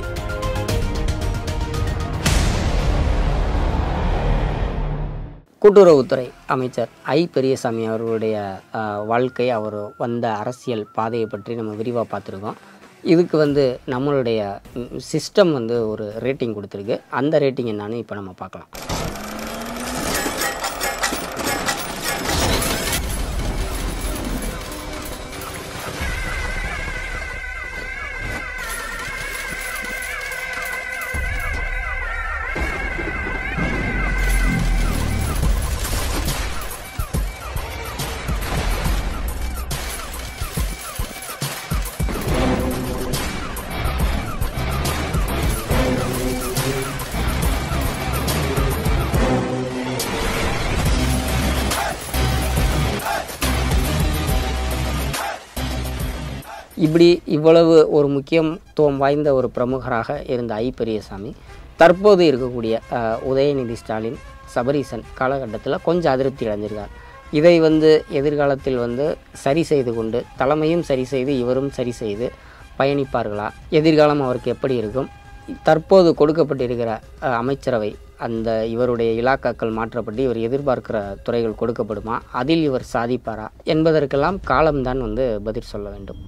கூட்டுறவுத்துறை அமைச்சர் ஐ பெரியசாமி அவர்களுடைய அஹ், வாழ்க்கை அவர் வந்த அரசியல் பாதையை பற்றி நம்ம விரிவாக பார்த்துருக்கோம் இதுக்கு வந்து நம்மளுடைய சிஸ்டம் வந்து ஒரு ரேட்டிங் கொடுத்துருக்கு அந்த ரேட்டிங் என்னன்னு இப்போ நம்ம பார்க்கலாம் இப்படி இவ்வளவு ஒரு முக்கியத்துவம் வாய்ந்த ஒரு பிரமுகராக இருந்த ஐ பெரியசாமி தற்போது இருக்கக்கூடிய அஹ், உதயநிதி ஸ்டாலின் சபரீசன் காலகட்டத்தில் கொஞ்சம் அதிருப்தி அடைஞ்சிருக்கார் இதை வந்து எதிர்காலத்தில் வந்து சரி செய்து கொண்டு தலைமையும் சரி செய்து இவரும் சரி செய்து பயணிப்பார்களா எதிர்காலம் அவருக்கு எப்படி இருக்கும் தற்போது கொடுக்கப்பட்டிருக்கிற அஹ், அமைச்சரவை அந்த இவருடைய இலாக்காக்கள் மாற்றப்பட்டு இவர் எதிர்பார்க்கிற துறைகள் கொடுக்கப்படுமா அதில் இவர் சாதிப்பாரா என்பதற்கெல்லாம் காலம்தான் வந்து பதில் சொல்ல வேண்டும்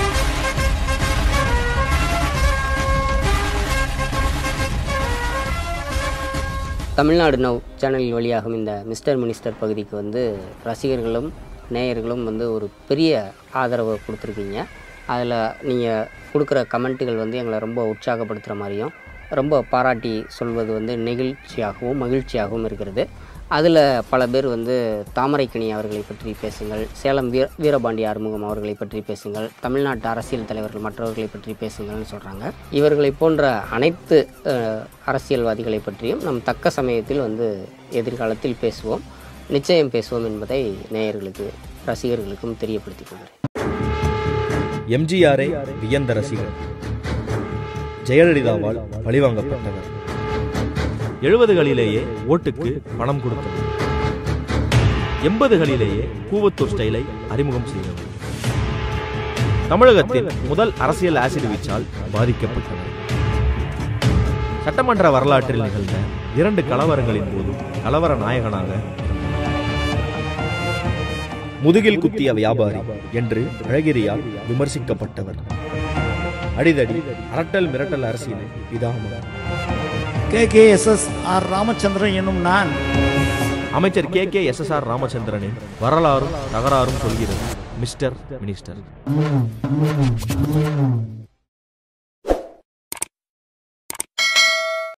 தமிழ்நாடு நவ் சேனலில் வெளியாகும் இந்த மிஸ்டர் மினிஸ்டர் பகுதிக்கு வந்து ரசிகர்களும் நேயர்களும் வந்து ஒரு பெரிய ஆதரவை கொடுத்துருக்கீங்க அதில் நீங்கள் கொடுக்குற கமெண்ட்டுகள் வந்து எங்களை ரொம்ப உற்சாகப்படுத்துகிற மாதிரியும் ரொம்ப பாராட்டி சொல்வது வந்து நெகிழ்ச்சியாகவும் மகிழ்ச்சியாகவும் இருக்கிறது அதில் பல பேர் வந்து தாமரைக்கணி அவர்களை பற்றி பேசுங்கள் சேலம் வீர வீரபாண்டி ஆறுமுகம் அவர்களை பற்றி பேசுங்கள் தமிழ்நாட்டு அரசியல் தலைவர்கள் மற்றவர்களை பற்றி பேசுங்கள்னு சொல்கிறாங்க இவர்களை போன்ற அனைத்து அஹ், அரசியல்வாதிகளை பற்றியும் நம் தக்க சமயத்தில் வந்து எதிர்காலத்தில் பேசுவோம் நிச்சயம் பேசுவோம் என்பதை நேயர்களுக்கு ரசிகர்களுக்கும் தெரியப்படுத்திக் கொள்கிறேன் எம்ஜிஆரை வியந்த ரசிகர் ஜெயலலிதாவால் பழிவாங்கப்பட்டவர் எழுபதுகளிலேயே ஓட்டுக்கு பணம் கொடுத்தவர் எண்பதுகளிலேயே கூவத்தூர் ஸ்டைலை அறிமுகம் செய்தவர் தமிழகத்தின் முதல் அரசியல் ஆசிட் வீச்சால் பாதிக்கப்பட்டவர் சட்டமன்ற வரலாற்றில் நிகழ்ந்த இரண்டு கலவரங்களின் போதும் கலவர நாயகனாக முதுகில் குத்திய வியாபாரி என்று அழகிரியால் விமர்சிக்கப்பட்டவர் அடிதடி அரட்டல் மிரட்டல் அரசியலை பிதாமகர் K K S S R Ramachandran என்னும் நான் அமைச்சர் K K S S R ராமச்சந்திரனின் வரலாறும் தகராறும் சொல்கிறது மிஸ்டர் மினிஸ்டர்